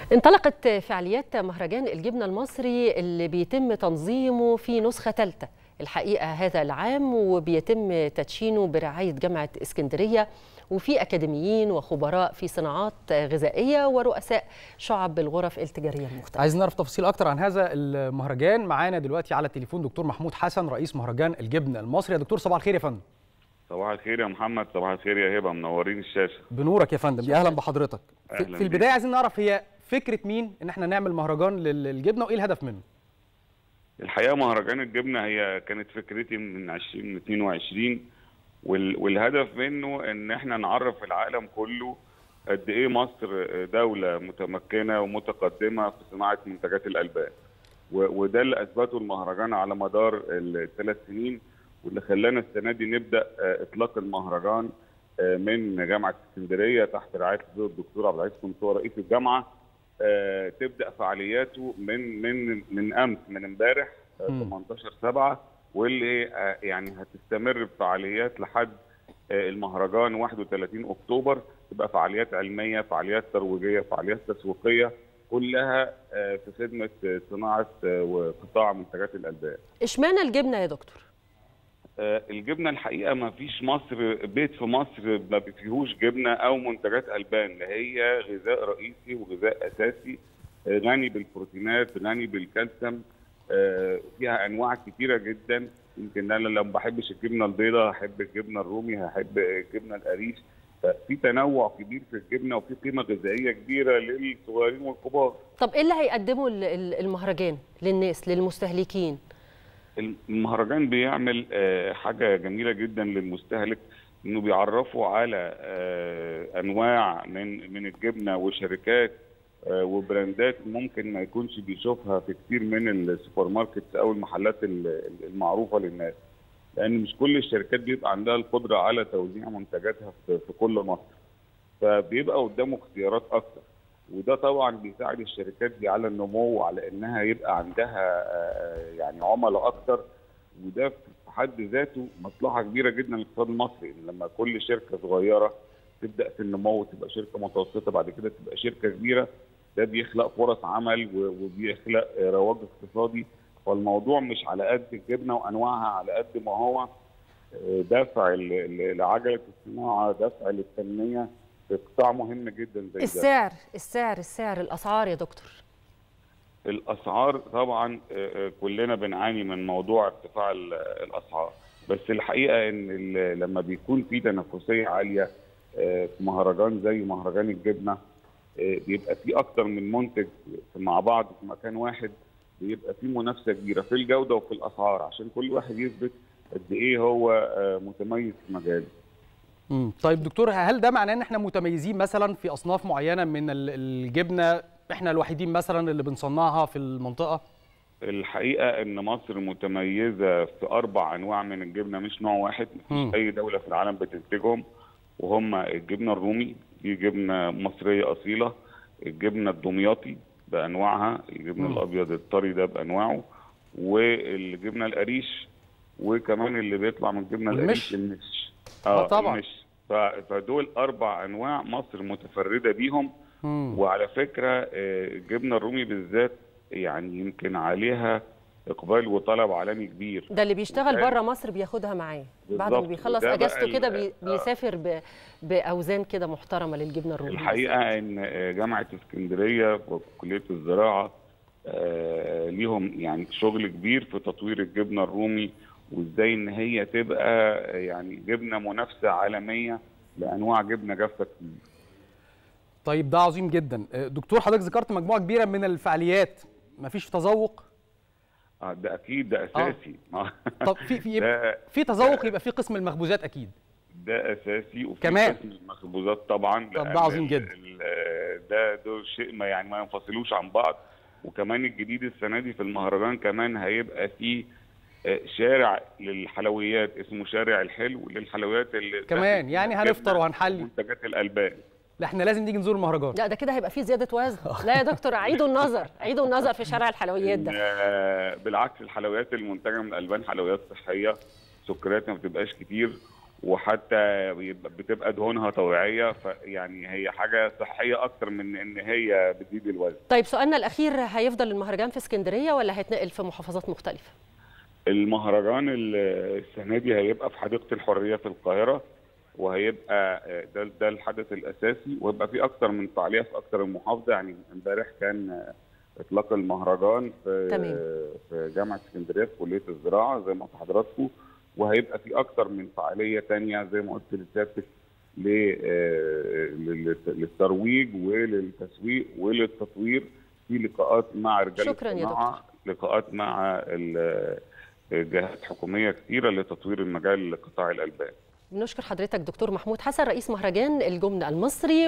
انطلقت فعاليات مهرجان الجبنة المصري اللي بيتم تنظيمه في نسخة ثالثة الحقيقة هذا العام وبيتم تدشينه برعاية جامعة اسكندرية وفي أكاديميين وخبراء في صناعات غذائية ورؤساء شعب الغرف التجارية المختلفة عايزين نعرف تفاصيل اكتر عن هذا المهرجان معانا دلوقتي على التليفون دكتور محمود حسن رئيس مهرجان الجبن المصري يا دكتور صباح الخير يا فندم صباح الخير يا محمد صباح الخير يا هبه منورين الشاشه بنورك يا فندم يا اهلا بحضرتك في, أهلاً في البدايه عايزين نعرف هي فكره مين ان احنا نعمل مهرجان لل- للجبنه وايه الهدف منه الحقيقه مهرجان الجبنه هي كانت فكرتي من 2022 وال- والهدف منه ان احنا نعرف العالم كله قد ايه مصر دوله متمكنه ومتقدمه في صناعه منتجات الالبان و- وده اللي اثبته المهرجان على مدار الثلاث سنين واللي خلانا السنه دي نبدا آه، اطلاق المهرجان آه، من جامعه اسكندريه تحت رعايه الدكتور عبد العزيز كنتور رئيس الجامعه آه، تبدا فعالياته من من من امس من امبارح آه، مم. 18 7 واللي آه، يعني هتستمر بفعاليات لحد آه، المهرجان 31 اكتوبر تبقى فعاليات علميه فعاليات ترويجيه فعاليات تسويقيه كلها آه، في خدمه آه، صناعه آه، وقطاع منتجات الالبان اشمعنى الجبنة يا دكتور؟ آه، الجبنه الحقيقه ما فيش مصر بيت في مصر ما فيهوش جبنه او منتجات البان اللي هي غذاء رئيسي وغذاء اساسي آه، غني بالبروتينات غني بالكالسيوم آه، فيها انواع كتيره جدا يمكن انا لو ما بحبش الجبنه البيضاء هحب الجبنه الرومي هحب الجبنه القريش ففي تنوع كبير في الجبنه وفي قيمه غذائيه كبيره للصغيرين والكبار طب ايه اللي هيقدمه ال- ال- المهرجان للناس للمستهلكين؟ المهرجان بيعمل آه، حاجة جميلة جدا للمستهلك انه بيعرفوا على آه، انواع من من الجبنة وشركات آه، وبراندات ممكن ما يكونش بيشوفها في كتير من السوبر ماركتس او المحلات ال- المعروفة للناس لان مش كل الشركات بيبقى عندها القدرة على توزيع منتجاتها في في كل مصر فبيبقى قدامه اختيارات اكتر وده طبعا بيساعد الشركات دي على النمو وعلى انها يبقى عندها آه، يعني عملاء اكتر وده في حد ذاته مصلحه كبيره جدا للاقتصاد المصري إن لما كل شركه صغيره تبدا في النمو تبقى شركه متوسطه بعد كده تبقى شركه كبيره ده بيخلق فرص عمل و- وبيخلق آه، رواج اقتصادي فالموضوع مش على قد الجبنه وانواعها على قد ما هو آه، دفع ل- ل- لعجله الصناعه دفع للتنميه في قطاع مهم جدا زي ده السعر السعر السعر الأسعار يا دكتور الاسعار طبعا آه، آه، كلنا بنعاني من موضوع ارتفاع ال- الاسعار بس الحقيقه ان ال- لما بيكون في تنافسيه عاليه آه، في مهرجان زي مهرجان الجبنه آه، بيبقى في اكتر من منتج مع بعض في مكان واحد بيبقى في منافسه كبيره في الجوده وفي الاسعار عشان كل واحد يثبت قد ايه هو آه، متميز في مجاله مم. طيب دكتور هل ده معناه ان احنا متميزين مثلا في اصناف معينه من ال- الجبنه احنا الوحيدين مثلا اللي بنصنعها في المنطقه الحقيقه ان مصر متميزه في اربع انواع من الجبنه مش نوع واحد مم. مفيش اي دوله في العالم بتنتجهم وهم الجبنه الرومي دي جبنه مصريه اصيله الجبنه الدمياطي بانواعها الجبن مم. الابيض الطري ده بانواعه والجبنه القريش وكمان اللي بيطلع من الجبنه والمش. القريش المش آه طبعا. المش ف- فدول اربع انواع مصر متفرده بيهم مم. وعلى فكره آه، الجبنه الرومي بالذات يعني يمكن عليها اقبال وطلب عالمي كبير ده اللي بيشتغل وكان- بره مصر بياخدها معاه بعد ما بالظبط. بيخلص وده بقى اجازته كده ال- بي... آه. بيسافر ب... باوزان كده محترمه للجبنه الرومي الحقيقه ان آه، جامعه اسكندريه وكليه الزراعه آه، ليهم يعني شغل كبير في تطوير الجبنه الرومي وازاي ان هي تبقى آه، يعني جبنه منافسه عالميه لانواع جبنه جافه كتير طيب ده عظيم جدا آه، دكتور حضرتك ذكرت مجموعه كبيره من الفعاليات مفيش تذوق آه، ده اكيد ده اساسي ما- طب في في ده في تذوق يبقى في قسم المخبوزات اكيد ده اساسي وفي كمان. قسم المخبوزات طبعا طب ده لأن عظيم ال- جدا. ال- ده دول شيء ما يعني ما ينفصلوش عن بعض وكمان الجديد السنه دي في المهرجان كمان هيبقى فيه آه، شارع للحلويات اسمه شارع الحلو للحلويات اللي كمان، يعني هنفطر وهنحلي. منتجات الالبان لا احنا لازم نيجي نزور المهرجان لا ده كده هيبقى فيه زياده وزن لا يا دكتور عيدوا النظر عيدوا النظر في شارع الحلويات ده آه، بالعكس الحلويات المنتجه من الالبان حلويات صحيه سكريات ما بتبقاش كتير وحتى بيبقى- بتبقى دهونها طبيعيه فيعني هي حاجه صحيه اكتر من ان هي بتزيد الوزن طيب سؤالنا الاخير هيفضل المهرجان في اسكندريه ولا هيتنقل في محافظات مختلفه المهرجان ال- السنه دي هيبقى في حديقه الحريه في القاهره وهيبقى آه، ده ده الحدث الاساسي وهيبقى في اكتر من فعاليه في اكتر من محافظه يعني امبارح كان آه، اطلاق المهرجان في تمام. في جامعه اسكندريه في كليه الزراعه زي ما قلت لحضراتكم وهيبقى في اكتر من فعاليه تانية زي ما قلت لسيادتك ل- آه، لل- للترويج وللتسويق وللتطوير في لقاءات مع رجال شكراً يا الصناعه لقاءات مع ال- جهات حكوميه كثيره لتطوير المجال قطاع الالبان بنشكر حضرتك دكتور محمود حسن رئيس مهرجان الجبن المصري